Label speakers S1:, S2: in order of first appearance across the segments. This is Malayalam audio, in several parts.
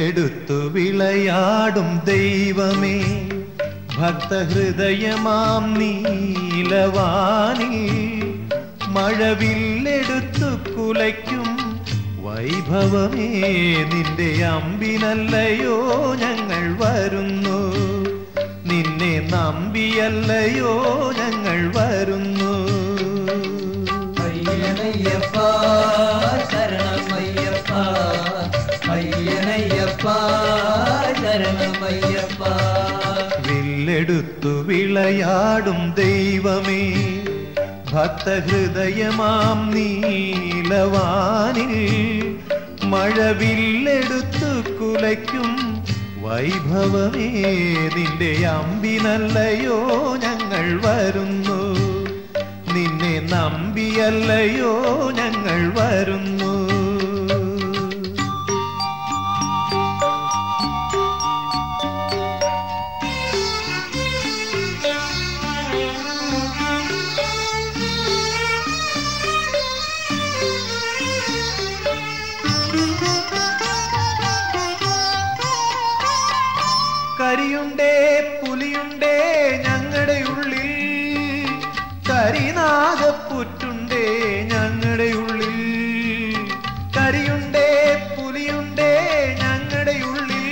S1: വില്ലെടുത്തു വിളയാടും ദൈവമേ ഭക്തഹൃദയമാം നീലവാനി മഴവില്ലെടുത്തു കുലയ്ക്കും വൈഭവമേ നിന്റെ അമ്പിനല്ലയോ ഞങ്ങൾ വരുന്നു നിന്നെ നമ്പിയല്ലയോ ഞങ്ങൾ വരുന്നു
S2: അയ്യനയ്യപ്പ ശരണമയ്യപ്പ അയ്യനയ്യപ്പ ശരണമയ്യപ്പ
S1: വില്ലെടുത്തു വിളയാടും ദൈവമേ ഭക്തഹൃദയമാം നീലവാനിൽ മഴവില്ലെടുത്തു കുലയ്ക്കും വൈഭവമേ നിന്റെ അമ്പിനല്ലയോ ഞങ്ങൾ വരുന്നു നിന്നെ നമ്പിയല്ലയോ ഞങ്ങൾ വരുന്നു കരിയുണ്ടേ പുലിയുണ്ടേ ഞങ്ങളുടെ ഉള്ളിൽ കരിനാഗപ്പുറ്റുണ്ടേ ഞങ്ങളുടെ ഉള്ളിൽ കരിയുണ്ടേ പുലിയുണ്ടേ ഞങ്ങളുടെ ഉള്ളിൽ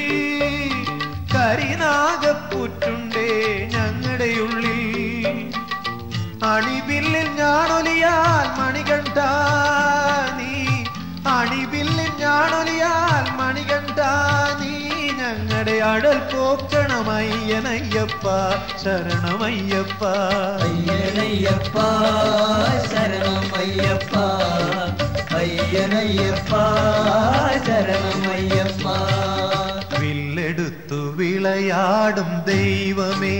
S1: കരിനാഗപ്പുറ്റുണ്ടേ ഞങ്ങളുടെ ഉള്ളിൽ അണിവില്ലിൽ ഞാണൊലിയാൽ മണികണ്ഠ നീ അണിവില്ലിൽ ഞാണൊലിയാൽ മണികണ്ഠ നീ ഞങ്ങളുടെ അടൽ പോക്കണമയ്യനയ്യപ്പ ശരണമയ്യപ്പ
S2: അയ്യനയ്യപ്പ ശരണമയ്യപ്പ അയ്യനയ്യപ്പ ശരണമയ്യപ്പ
S1: വില്ലെടുത്തു വിളയാടും ദൈവമേ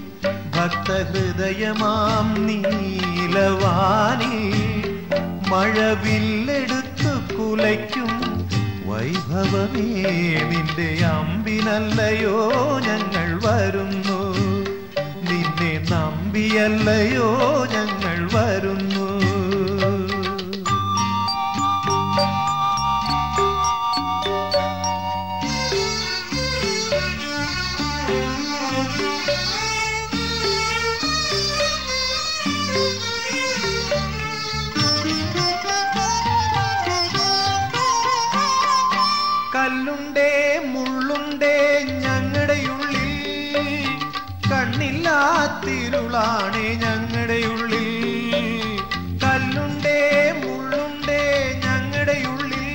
S1: ഭക്തഹൃദയമാം നീലവാനി മഴവില്ലെടുത്തു കുലയ്ക്കും വൈഭവമേ നിന്റെ അമ്പിനല്ലയോ ഞങ്ങൾ വരുന്നു നിന്നെ നമ്പിയല്ലയോ ഞങ്ങൾ വരുന്നു കല്ലുണ്ടേ മുള്ളുണ്ടേ ഞങ്ങളുടെ ഉള്ളിൽ കണ്ണില്ലാത്തിരുളാണേ ഞങ്ങളുടെ ഉള്ളിൽ കല്ലുണ്ടേ മുള്ളുണ്ടേ ഞങ്ങളുടെ ഉള്ളിൽ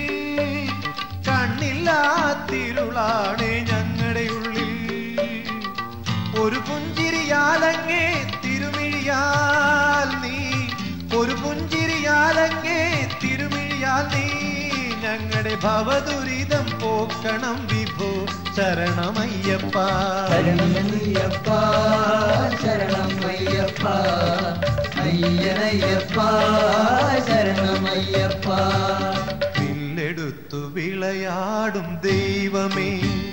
S1: കണ്ണില്ലാത്തിരുളാണേ ഞങ്ങളുടെ ഉള്ളിൽ ഒരു പുഞ്ചിരിയാലങ്ങേ തിരുമിഴിയാൽ നീ ഒരു പുഞ്ചിരിയാലങ്ങേ തിരുമിഴിയാൽ നീ ഞങ്ങളുടെ ഭവദുരിതം പോക്കണം വിഭോ ശരണമയ്യപ്പ
S2: ശരണമയ്യപ്പ ശരണമയ്യപ്പ അയ്യനയ്യപ്പ ശരണമയ്യപ്പ
S1: വില്ലെടുത്തു വിളയാടും ദൈവമേ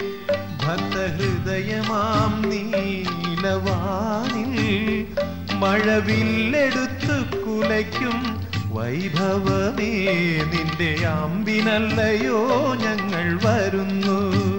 S1: ഭക്തഹൃദയമാം നീലവാനിൽ മഴവില്ലെടുത്തു കുലയ്ക്കും വൈഭവമേ നിന്റെ അമ്പിനല്ലയോ ഞങ്ങൾ വരുന്നു